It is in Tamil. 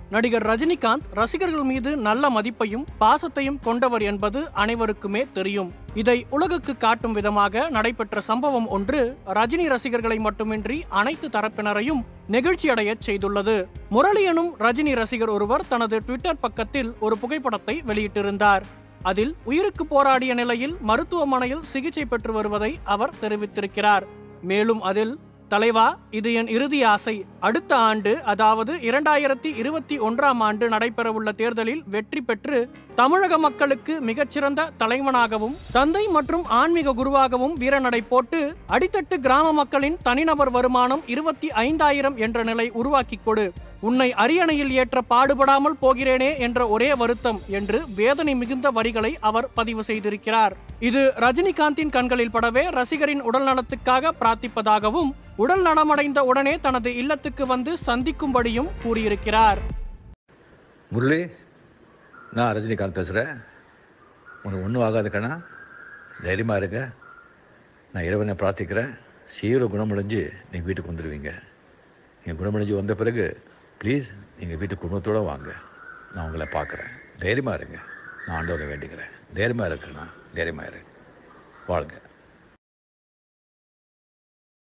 நடிகர் ரஜினிகாந்த் ரசிகர்கள் மீது நல்ல மதிப்பையும் பாசத்தையும் கொண்டவர் என்பது அனைவருக்குமே தெரியும் இதை உலகுக்கு காட்டும் விதமாக நடைபெற்ற சம்பவம் ஒன்று ரஜினி ரசிகர்களை மட்டுமின்றி அனைத்து தரப்பினரையும் நெகிழ்ச்சியடையச் செய்துள்ளது முரளி எனும் ரஜினி ரசிகர் ஒருவர் தனது ட்விட்டர் பக்கத்தில் ஒரு புகைப்படத்தை வெளியிட்டிருந்தார் அதில் உயிருக்கு போராடிய நிலையில் மருத்துவமனையில் சிகிச்சை பெற்று வருவதை அவர் தெரிவித்திருக்கிறார் மேலும் அதில் தலைவா இது என் இறுதி ஆசை அடுத்த ஆண்டு அதாவது இரண்டாயிரத்தி இருபத்தி ஒன்றாம் ஆண்டு நடைபெறவுள்ள தேர்தலில் வெற்றி பெற்று தமிழக மக்களுக்கு மிகச்சிறந்த தலைவனாகவும் தந்தை மற்றும் ஆன்மீக குருவாகவும் வீரநடை போட்டு அடித்தட்டு கிராம மக்களின் தனிநபர் வருமானம் இருபத்தி ஐந்தாயிரம் என்ற நிலை உருவாக்கிக் கொடு உன்னை அரியணையில் ஏற்ற பாடுபடாமல் போகிறேனே என்ற ஒரே வருத்தம் என்று வேதனை மிகுந்த வரிகளை அவர் பதிவு செய்திருக்கிறார் இது ரஜினிகாந்தின் கண்களில் படவே ரசிகரின் உடல் நலத்துக்காக பிரார்த்திப்பதாகவும் உடல் நலமடைந்த உடனே தனது இல்லத்துக்கு வந்து சந்திக்கும்படியும் கூறியிருக்கிறார் முரளி நான் ரஜினிகாந்த் பேசுகிறேன் உனக்கு ஒன்றும் ஆகாது கண்ணா தைரியமாக இருங்க நான் இறைவனை பிரார்த்திக்கிறேன் சீக்கிரம் குணமடைஞ்சு நீங்கள் வீட்டுக்கு வந்துடுவீங்க நீங்கள் குணமடைஞ்சு வந்த பிறகு ப்ளீஸ் நீங்கள் வீட்டு குடும்பத்தோடு வாங்க நான் உங்களை பார்க்குறேன் தைரியமாக இருங்க நான் ஆண்டவரை வேண்டிக்கிறேன் தைரியமாக இருக்கேண்ணா தைரியமாக இரு வாழ்க